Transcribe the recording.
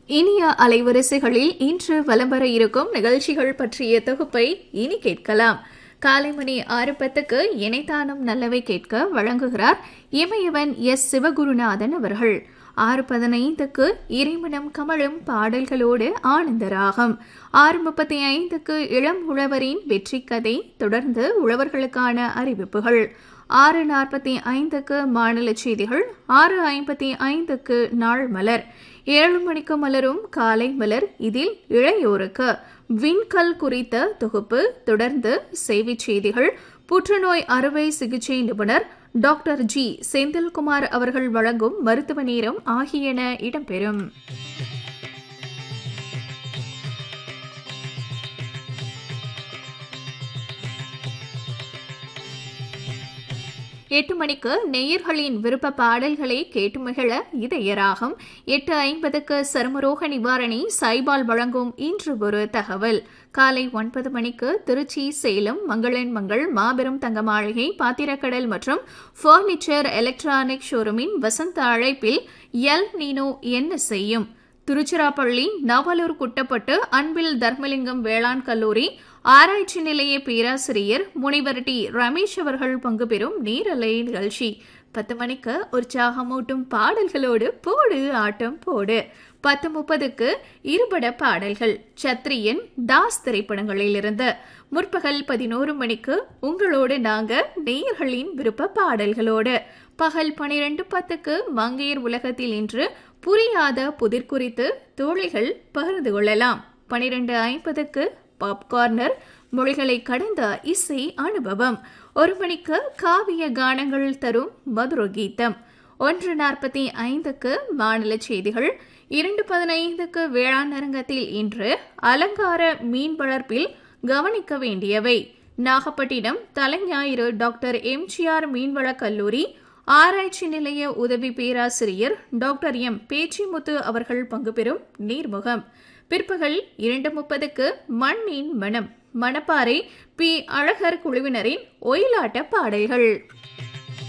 இனிய அலைவரிசைகளில் இன்று வலம் வர இருக்கும் நிகழ்ச்சிகள் பற்றிய தொகுப்பை இனி கேட்கலாம் காலை மணி ஆறு பத்துக்கு இணைத்தானம் நல்லவை கேட்க வழங்குகிறார் இமயவன் எஸ் சிவகுருநாதன் அவர்கள் ஆறு பதினைந்துக்கு இறைமணம் கமழும் பாடல்களோடு ஆனந்த ராகம் ஆறு முப்பத்தி ஐந்துக்கு இளம் உழவரின் வெற்றி கதை தொடர்ந்து உழவர்களுக்கான அறிவிப்புகள் ஆறு நாற்பத்தி ஐந்துக்கு மாநில செய்திகள் ஆறு ஐம்பத்தி ஐந்துக்கு நாள் மலர் ஏழு மணிக்கு மலரும் காலை மலர் இதில் இளையோருக்கு விண்கல் குறித்த தொகுப்பு தொடர்ந்து செய்திச் செய்திகள் புற்றுநோய் அறுவை சிகிச்சை நிபுணர் டாக்டர் ஜி செந்தில்குமார் அவர்கள் வழங்கும் மருத்துவ நேரம் ஆகியன இடம்பெறும் எட்டு மணிக்கு நேயர்களின் விருப்ப பாடல்களை கேட்டு மகிழ இதயராகும் எட்டு ஐம்பதுக்கு சருமரோக நிவாரணி சைபால் வழங்கும் இன்று ஒரு தகவல் காலை ஒன்பது மணிக்கு திருச்சி சேலம் மங்களன் மங்கள் மாபெரும் தங்க மாளிகை பாத்திரக்கடல் மற்றும் பர்னிச்சர் எலக்ட்ரானிக் ஷோரூமின் வசந்த அழைப்பில் எல் நீனோ என்ன செய்யும் திருச்சிராப்பள்ளி நவலூர் குட்டப்பட்டு அன்பில் தர்மலிங்கம் வேளாண் கல்லூரி ஆராய்ச்சி நிலைய பேராசிரியர் முனைவர் டி ரமேஷ் அவர்கள் பங்கு பெறும் நேரலை நிகழ்ச்சி பத்து மணிக்கு உற்சாகமூட்டும் பாடல்களோடு போடு ஆட்டம் போடு பத்து முப்பதுக்கு இருபட பாடல்கள் சத்ரியன் தாஸ் திரைப்படங்களிலிருந்து முற்பகல் பதினோரு மணிக்கு உங்களோடு நாங்க நேயர்களின் விருப்ப பாடல்களோடு பகல் பனிரெண்டு பத்துக்கு மங்கையர் உலகத்தில் இன்று புரியாத புதிர் குறித்து தோழிகள் பகிர்ந்து கொள்ளலாம் பனிரெண்டு ஐம்பதுக்கு பாப்கார்னர் மொழிகளை கடந்த இசை அனுபவம் ஒரு மணிக்கு காவிய கானங்கள் தரும் மதுர கீதம் ஒன்று நாற்பத்தி ஐந்துக்கு மாநில செய்திகள் இரண்டு பதினைந்துக்கு வேளாண் அரங்கத்தில் இன்று அலங்கார மீன் வளர்ப்பில் கவனிக்க வேண்டியவை நாகப்பட்டினம் தலைஞாயிறு டாக்டர் எம்ஜிஆர் மீன்வள கல்லூரி ஆராய்ச்சி நிலைய உதவி பேராசிரியர் டாக்டர் எம் பேச்சிமுத்து அவர்கள் பங்கு பெறும் நீர்முகம் பிற்பகல் இரண்டு முப்பதுக்கு மண்ணின் மனம் மணப்பாறை பி அழகர் குழுவினரின் ஒயிலாட்ட பாடல்கள்